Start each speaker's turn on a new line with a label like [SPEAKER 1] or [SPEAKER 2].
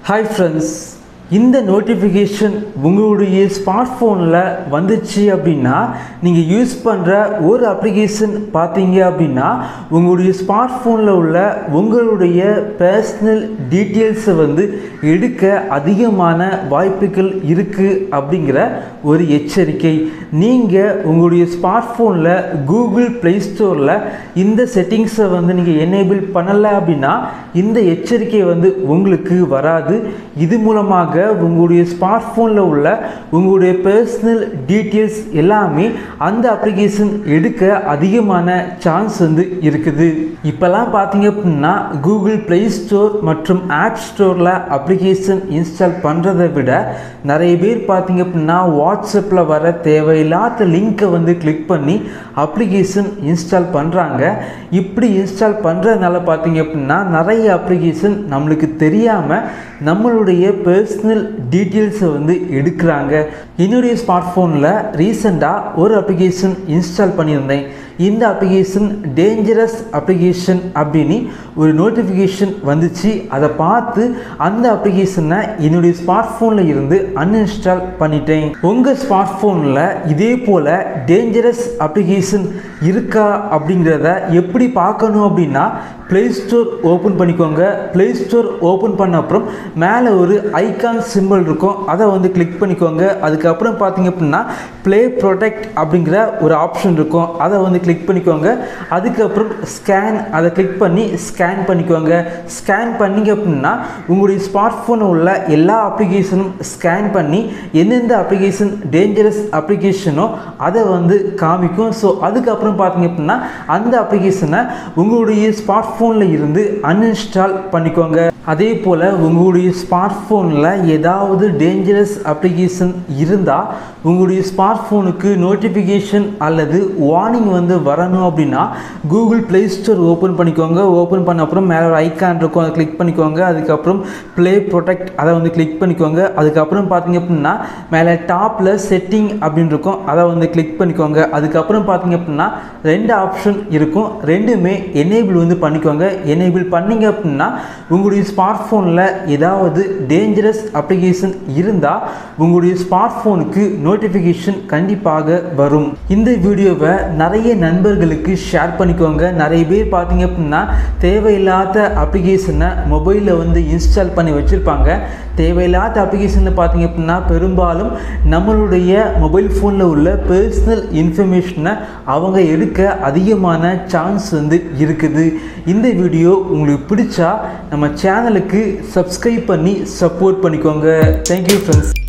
[SPEAKER 1] hi friends இந்த notification உங்களுடைய smart ஃபோனில் வந்துச்சு அப்படின்னா நீங்கள் யூஸ் பண்ணுற ஒரு அப்ளிகேஷன் பார்த்தீங்க அப்படின்னா உங்களுடைய ஸ்மார்ட் ஃபோனில் உள்ள உங்களுடைய பர்சனல் டீட்டெயில்ஸை வந்து எடுக்க அதிகமான வாய்ப்புகள் இருக்குது அப்படிங்கிற ஒரு எச்சரிக்கை நீங்கள் உங்களுடைய ஸ்மார்ட் ஃபோனில் கூகுள் ப்ளே ஸ்டோரில் இந்த செட்டிங்ஸை வந்து நீங்கள் எனேபிள் பண்ணலை அப்படின்னா இந்த எச்சரிக்கை வந்து உங்களுக்கு வராது இது மூலமாக உங்களுடைய ஸ்மார்ட் ஃபோனில் உள்ள உங்களுடைய பர்சனல் டீட்டெயில்ஸ் எல்லாமே அந்த அப்ளிகேஷன் எடுக்க அதிகமான சான்ஸ் வந்து இருக்குது இப்போல்லாம் பார்த்தீங்க அப்படின்னா கூகுள் ப்ளே ஸ்டோர் மற்றும் ஆப் ஸ்டோரில் அப்ளிகேஷன் இன்ஸ்டால் பண்ணுறதை விட நிறைய பேர் பார்த்தீங்க அப்படின்னா வாட்ஸ்அப்பில் வர தேவையில்லாத லிங்க்கை வந்து கிளிக் பண்ணி அப்ளிகேஷன் இன்ஸ்டால் பண்ணுறாங்க இப்படி இன்ஸ்டால் பண்ணுறதுனால பார்த்தீங்க அப்படின்னா நிறைய அப்ளிகேஷன் நம்மளுக்கு தெரியாமல் நம்மளுடைய பர்சனல் டீட்டெயில்ஸை வந்து எடுக்கிறாங்க என்னுடைய ஸ்மார்ட் ஃபோனில் ரீசெண்டாக ஒரு அப்ளிகேஷன் இன்ஸ்டால் பண்ணியிருந்தேன் இந்த அப்ளிகேஷன் டேஞ்சரஸ் அப்ளிகேஷன் அப்படின்னு ஒரு நோட்டிஃபிகேஷன் வந்துச்சு அதை பார்த்து அந்த அப்ளிகேஷனை என்னுடைய ஸ்மார்ட் ஃபோனில் இருந்து அன்இன்ஸ்டால் பண்ணிட்டேன் உங்கள் ஸ்மார்ட் ஃபோனில் இதே போல் டேஞ்சரஸ் அப்ளிகேஷன் இருக்கா அப்படிங்கிறத எப்படி பார்க்கணும் அப்படின்னா ப்ளே ஸ்டோர் ஓப்பன் பண்ணிக்கோங்க ப்ளே ஸ்டோர் ஓப்பன் பண்ண அப்புறம் மேலே ஒரு ஐகான் சிம்பிள் இருக்கும் அதை வந்து கிளிக் பண்ணிக்கோங்க அதுக்கப்புறம் பார்த்தீங்க அப்படின்னா ப்ளே ப்ரொடெக்ட் அப்படிங்கிற ஒரு ஆப்ஷன் இருக்கும் அதை வந்து கிளிக் பண்ணிக்கோங்க அதுக்கப்புறம் ஸ்கேன் அதை கிளிக் பண்ணி ஸ்கேன் பண்ணிக்கோங்க ஸ்கேன் பண்ணிங்க அப்படின்னா உங்களுடைய ஸ்மார்ட் ஃபோனில் உள்ள எல்லா அப்ளிகேஷனும் ஸ்கேன் பண்ணி எந்தெந்த அப்ளிகேஷன் டேஞ்சரஸ் அப்ளிகேஷனோ அதை வந்து காமிக்கும் ஸோ அதுக்கப்புறம் பார்த்தீங்க அப்படின்னா அந்த அப்ளிகேஷனை உங்களுடைய ஸ்மார்ட் ஃபோனில் இருந்து அன்இன்ஸ்டால் பண்ணிக்கோங்க அதே போல் உங்களுடைய ஸ்மார்ட் ஃபோனில் ஏதாவது டேஞ்சரஸ் அப்ளிகேஷன் இருந்தால் உங்களுடைய ஸ்மார்ட் ஃபோனுக்கு நோட்டிஃபிகேஷன் அல்லது வார்னிங் வந்து வரணும் அப்படின்னா கூகுள் ப்ளே ஸ்டோர் ஓப்பன் பண்ணிக்கோங்க ஓப்பன் பண்ண அப்புறம் மேலே ஒரு ஐக்கான் இருக்கும் அதை கிளிக் பண்ணிக்கோங்க அதுக்கப்புறம் ப்ளே ப்ரொடெக்ட் அதை வந்து கிளிக் பண்ணிக்கோங்க அதுக்கப்புறம் பார்த்தீங்க அப்படின்னா மேலே டாப்பில் செட்டிங் அப்படின்னு இருக்கும் அதை வந்து கிளிக் பண்ணிக்கோங்க அதுக்கப்புறம் பார்த்தீங்க அப்படின்னா ரெண்டு ஆப்ஷன் இருக்கும் ரெண்டுமே எனேபிள் வந்து பண்ணிக்கோங்க எனேபிள் பண்ணிங்க அப்படின்னா உங்களுடைய ஸ்மார்ட் ஃபோனில் ஏதாவது டேஞ்சரஸ் அப்ளிகேஷன் இருந்தால் உங்களுடைய ஸ்மார்ட் ஃபோனுக்கு நோட்டிஃபிகேஷன் கண்டிப்பாக வரும் இந்த வீடியோவை நிறைய நண்பர்களுக்கு ஷேர் பண்ணிக்கோங்க நிறைய பேர் பார்த்தீங்க அப்படின்னா தேவையில்லாத அப்ளிகேஷனை மொபைலில் வந்து இன்ஸ்டால் பண்ணி வச்சுருப்பாங்க தேவையில்லாத அப்ளிகேஷனில் பார்த்தீங்க அப்படின்னா பெரும்பாலும் நம்மளுடைய மொபைல் ஃபோனில் உள்ள பர்சனல் இன்ஃபர்மேஷனை அவங்க எடுக்க அதிகமான சான்ஸ் வந்து இருக்குது இந்த வீடியோ உங்களுக்கு பிடிச்சா நம்ம சேனலுக்கு சப்ஸ்கிரைப் பண்ணி சப்போர்ட் பண்ணிக்கோங்க தேங்க்யூ ஃப்ரெண்ட்ஸ்